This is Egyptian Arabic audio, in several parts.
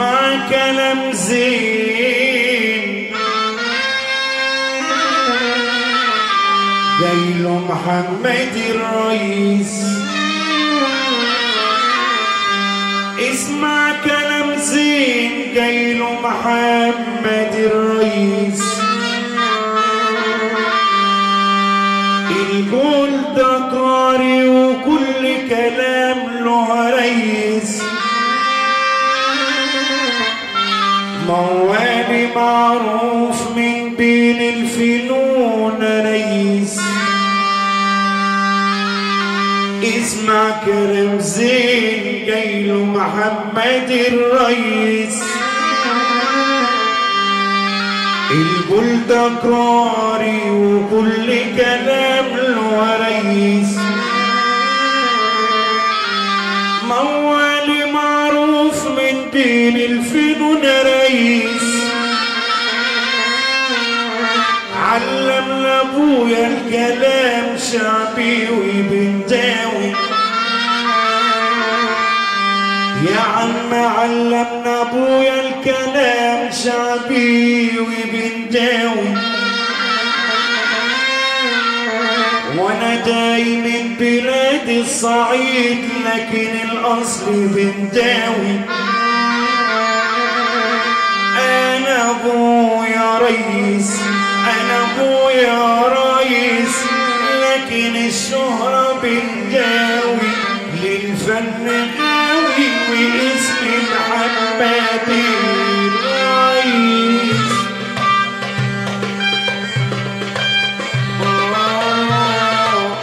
اسمع كلام زين جاي له محمد الرئيس اسمع كلام زين جاي له محمد الرئيس القول ده قاري وكل كلام له ريس موالي معروف من بين الفنون ريس اسمع كلام زين جايله محمد الرئيس البلدة قاري وكل كلام له ريس موالي معروف من بين الفنون ريس علمنا ابويا الكلام شعبي وبنجاوي يا عم علمنا ابويا الكلام شعبي وبنجاوي وانا جاي من بلاد الصعيد لكن الاصل بنجاوي انا ابويا ريس انا ابويا ريس لكن الشهرة بنجاوي للفن غاوي واسمي محمد الريس آه.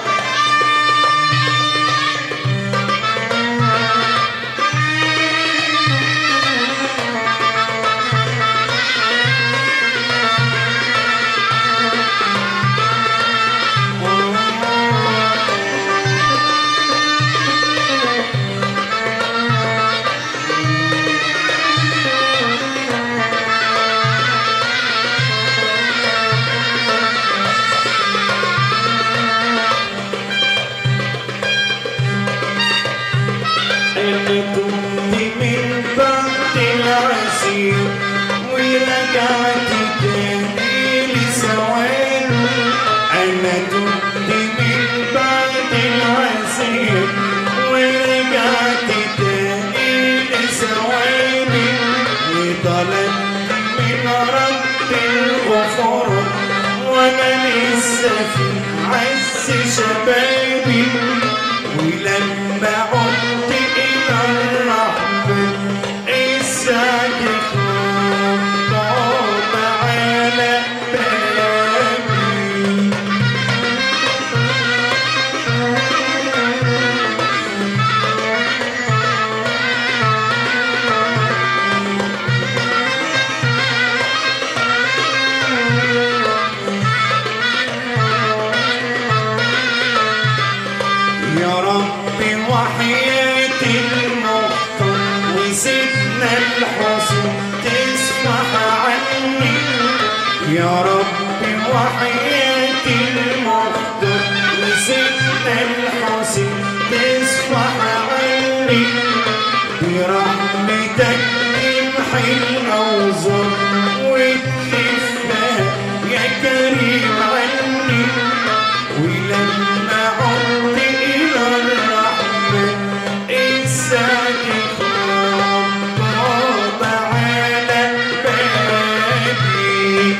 اللي كنت من بعد العسير ورجعت تاني لسواد انا كنت من بعد العسير ورجعت تاني لسواد وطلبت من رب الغفور وانا لسه في عز شبابي ولما عدت إلى الرحمة السعد خطاب على بابي يا ربي وحياة المختار وسيدنا الحسن تسمح عني يا ربي وحياة المختار وسيدنا الحسن تسمح عني برحمتك تمحي الأوزار وتخفها يا كريم عني ولما عدت إلى الرحمة السعد خطاب على بابي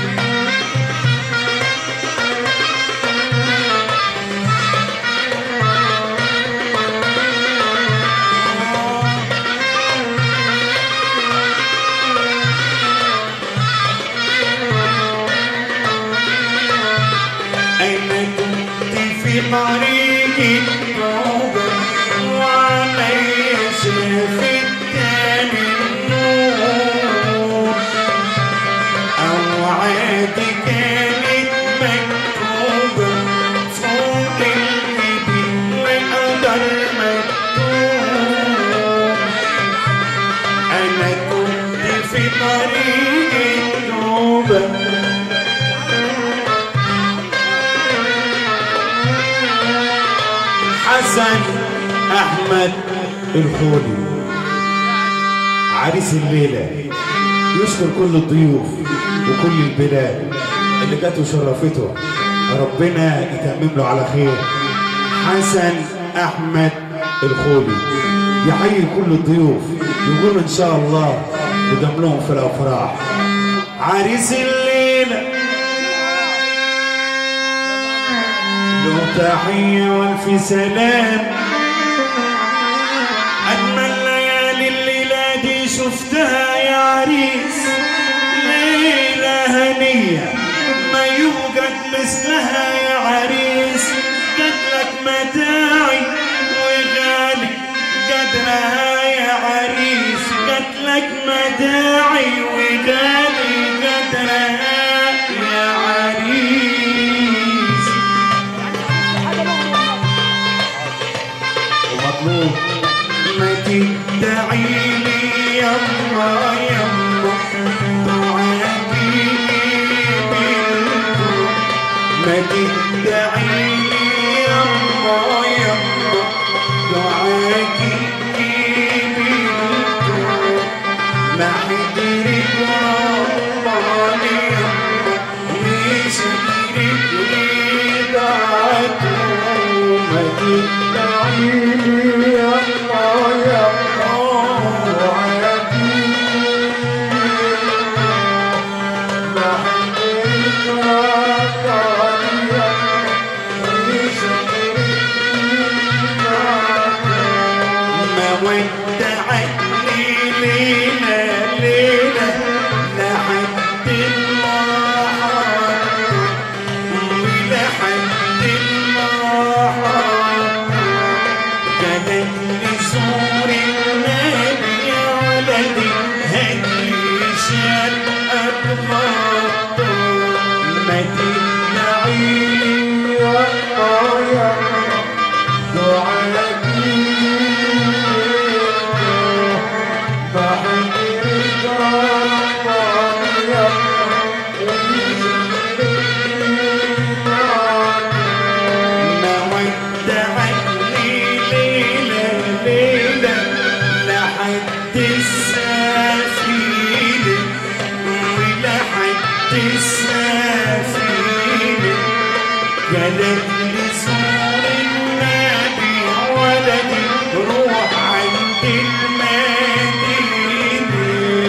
أنا كنت في طريق التوبة وعلي شافت تاني النور أوعادي كانت مكتوبة فوق الجبين وقدر مكتوب أنا كنت في طريق التوبة حسن احمد الخولي عريس الليلة يشكر كل الضيوف وكل البلاد اللي جت وشرفته ربنا يتمم له على خير حسن احمد الخولي يحيي كل الضيوف يقول ان شاء الله يدم لهم في الافراح عريس الليله له تحيه والف سلام اجمل ليالي الليله دي شفتها يا عريس ليله هنيه ما يوجد مثلها يا عريس جاتلك متاعي وغالي قدرها يا عريس جاتلك متاعي وغالي قدرها يا عريس ومطلوب ما تدعي لي يما يما دعاتي بالكون ما تدعي لي يما يما دعاتي بالكون ما حدرك ربنا يما ليش حدرك رضاته ما تدعي لي يما يما دعاتي ما حدرك ربنا ليش ما ودعني ليلة ليلة لحد المحط ولحد المحط كانت لزور النبي يا ولدي هدي شرقك غطى ما تدعي لي يا يا ما ودعني ليلة ليلة لحد السفينة ولحد السفينة قالت لي زور النبي ولدي روح عند المدينة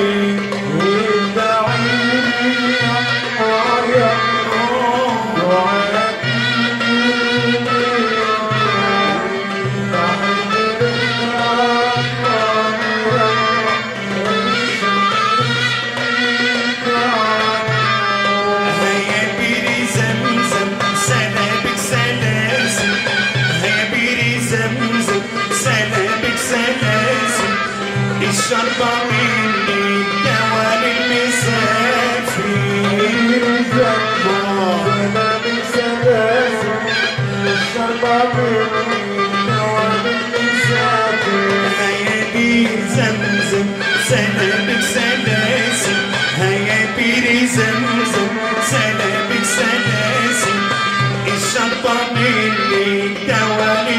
هيا بيري زمزم سلامك سلاسل هيا بيري زمزم سلامك سلاسل الشربة مني دوال المسافر هيا بير زمزم سلامك سلاسل هيا بير زمزم سلامك سلاسل الشرطة مني دوال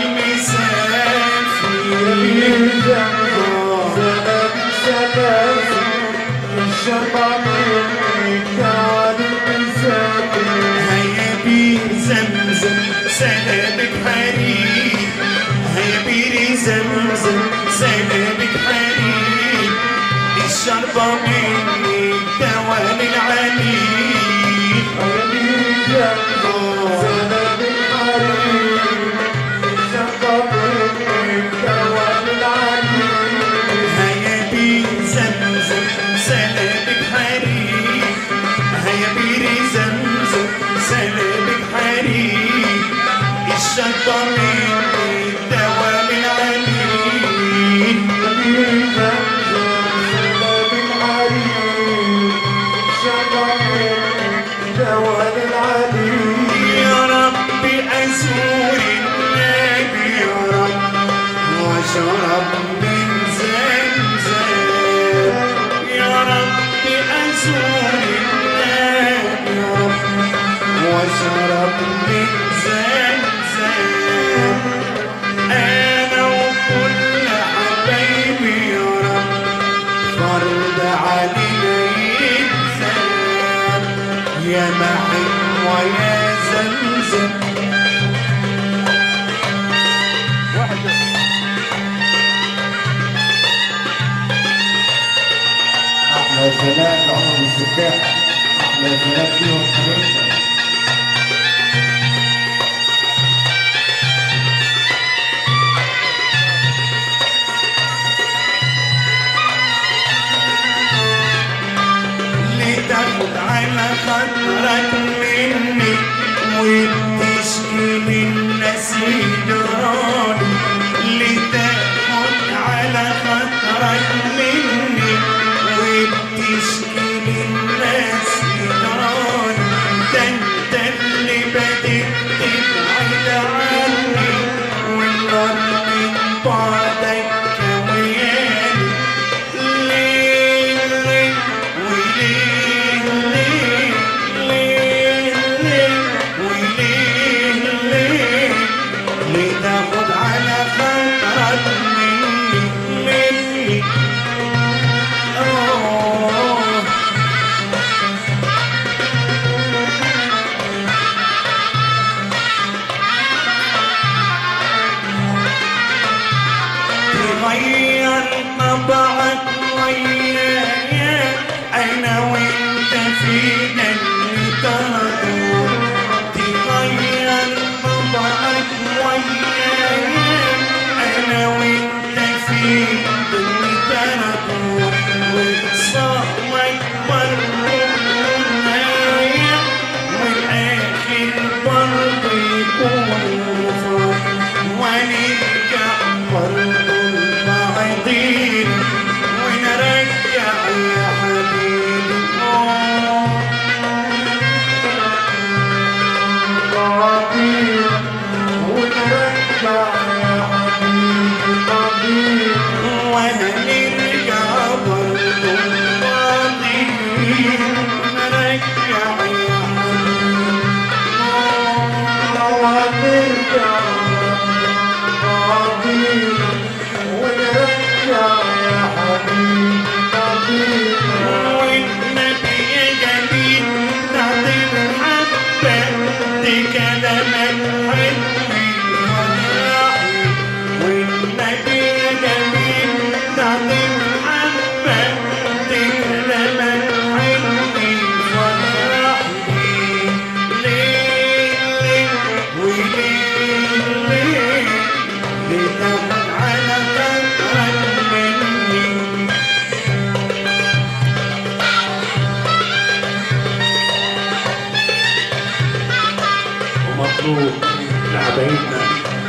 المسافر هيا بير زمزم سلامك حريم هيا بير زمزم سلامك حريم الشربة مني دوال العليم هيا بير زمزم سلامك حريم هيا بير زمزم سلامك حريم الشربة مني دوال العليم يا رب أزور النبي يا رب واشرب من زمزم يا رب أزور النبي يا رب واشرب من زمزم أنا وكل حبايبي يا رب يا معين ويا زمزم احلى سلام لعمر السفاح احلى سلام ليهم حبيبنا لتاخد على خاطرك مني وبتشكي للناس يجرالي لتاخد على خاطرك مني وبتشكي للناس يجرالي ده انت اللي بديت تبعد عني والنار من بعدك كوياني ليه ليه وليه ليه ليه ليه وليه ليه ليه تاخد على خاطرك مني مني آه تغير طبعك ويايا انا وانت فينا اللي تردو تغير طبعك ويايا انا وانت فينا اللي تردو وصامك برضو معايا والاخر برضو يكون فرح ونرجع برضو لبعضين ونرجع يا حبيبي آه بعضين ونرجع يا حبيبي بعضين وهنرجع برضو لبعضين ونرجع يا حبيبي لو هنرجع بعضين ونرجع يا حبيبي بعضين والنبي يا جميل تعطي الحبة دي كلامك حلو وفرحني والنبي يا جميل تعطي الحبة دي كلامك حلو وفرحني ليه ليه وليه ليه ليه تاخد على خاطرك مني ومطلوب لحبايبنا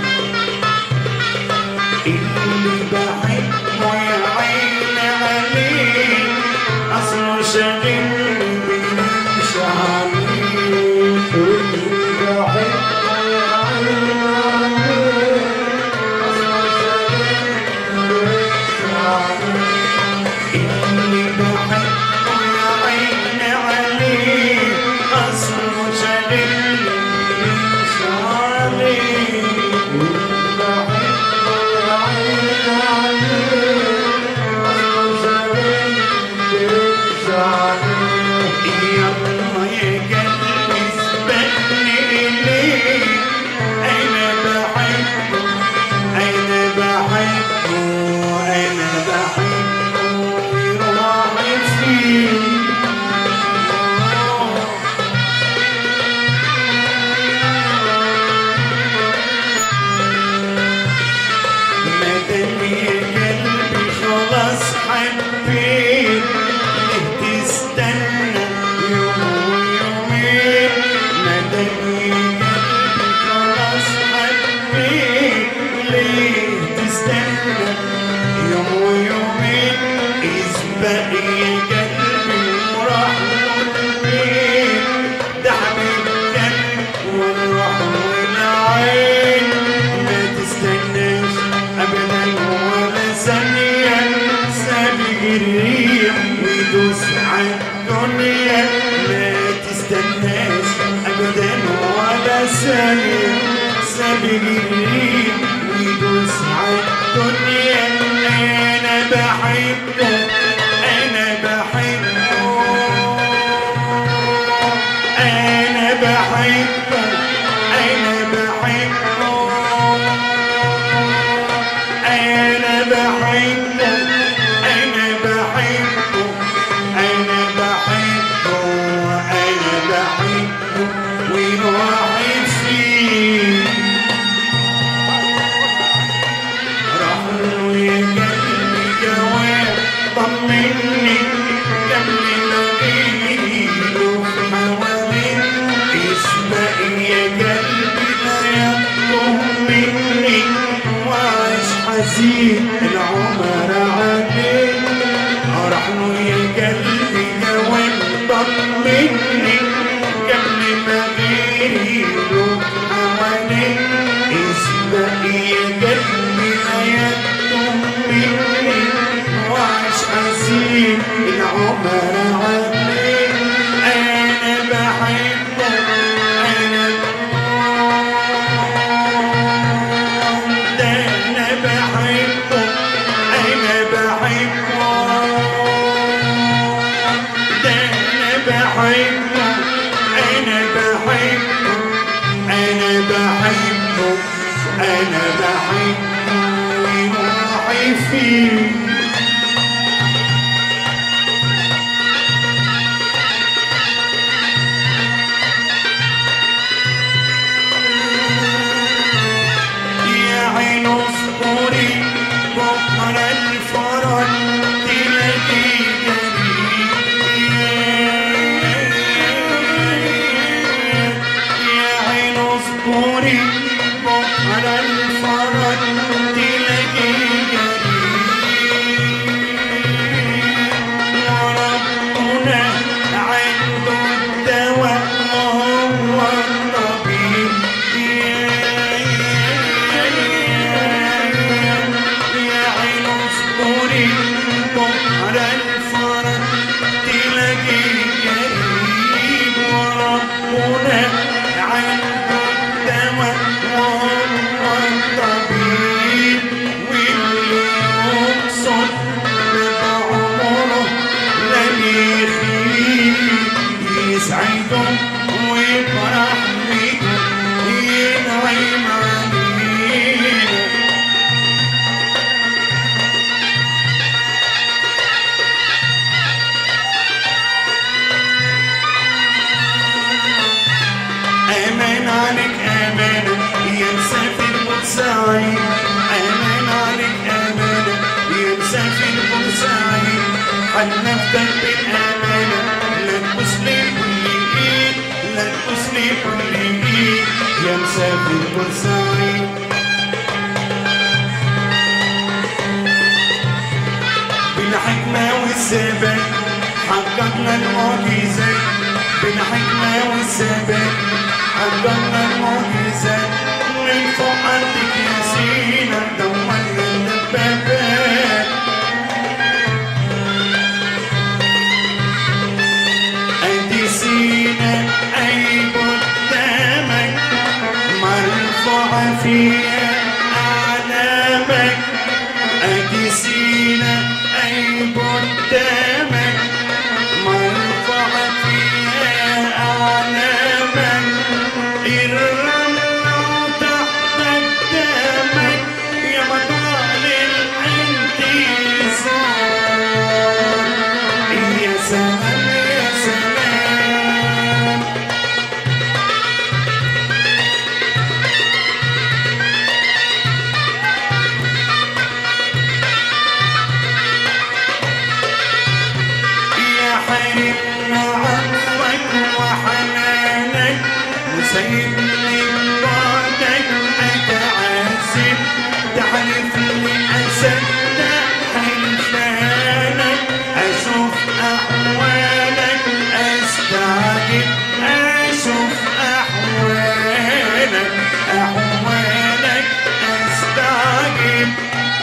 اللي بحبه يا عين عليه اصله شاغلني بيمشي عليه واللي بحبه يا عيني عليه أصلا شايفني عليه اللي بحبه يا عين عليه اصله شاغلني بيمشي عليه يلا يا قلبي اسبقني إليه أنا بحبه أنا بحبه أنا بحبه وروحي فيه مدام يا قلبي خلاص حبيت ليه تستنى يوم ويومين مدام يا قلبي خلاص حبيت ليه تستنى يوم ويومين اسبق يا قلبي وراح البيت ده حبيب قلبي والروح والعين ما تستناش ابدا ولا ثانيه سابق الريح ويدوس على الدنيا ما تستناش ابدا ولا ثانيه سابق الريح ويدوس على الدنيا انا بحبه انا بحبه بحبه انا بحبه انا بحبه انا بحبه انا بحبه انا بحبه وروحي فيه راح له يا قلبي جواب طمني قبل ما اجيله حوالين اسبق يا قلبي لا يطلب مني وعايش حزين العمر عليه راح له يا قلبي جواب طمني قبل ما اجيله حوالين اسبق يا قلبي لا يطلب مني وعايش حزين العمر عليه انا بحبه انا ده انا بحبه انا بحبه ده انا بحبه انا بحبه انا بحبه انا بحبه وروحي فيه يا عين اصبري بكرة الفرج تلاقي جميل يا عين اصبري بكرة الفرج تلاقي جميل وربنا عنده الدواء وهو الطبيب يا عين اصبري بكرة الفرج تلاقي قريب وربنا عنده الدواء وهو الطبيب واللي يقصد بعمره لن يخيب يسعده ويفرح بيه ينعم عليه امان عليك امانه يا مسافر بورسعيد امان عليك امانه يا مسافر بورسعيد حلفتك بالامانه لا تبص لي كل ايد لا تبص لي كل ايد يا مسافر بورسعيد بالحكمة والثبات حققنا المعجزات بالحكمة والثبات حققنا المعجزات من فوق عندك يا سينا دورنا الدبابات أدي سينا أي قدامك مرفوعة فيها أعلامك أدي سينا أي قدامك مرفوعة فيها أعلامك الرمل تحت قدامك يا بطل الانتصار يا سلام يا سلام يا حرمنا عفوك وحنانك وسيبني بعدك اتعذب تحلف لي اصدق حلفانك اشوف احوالك استعجب اشوف احوالك احوالك استعجب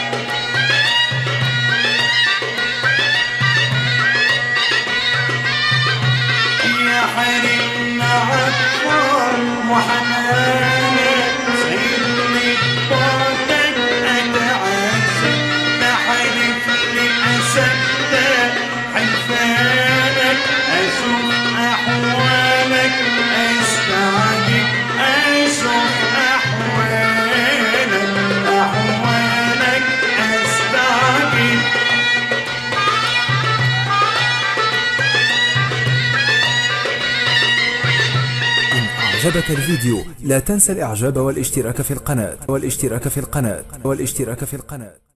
يا حرمنا عطار وحنانك سيبني بعدك اتعذب تحلف لي اصدق حلفانك اشوف احوالك استعجب أعجبك الفيديو لا تنسى الإعجاب والاشتراك في القناة والاشتراك في القناة والاشتراك في القناة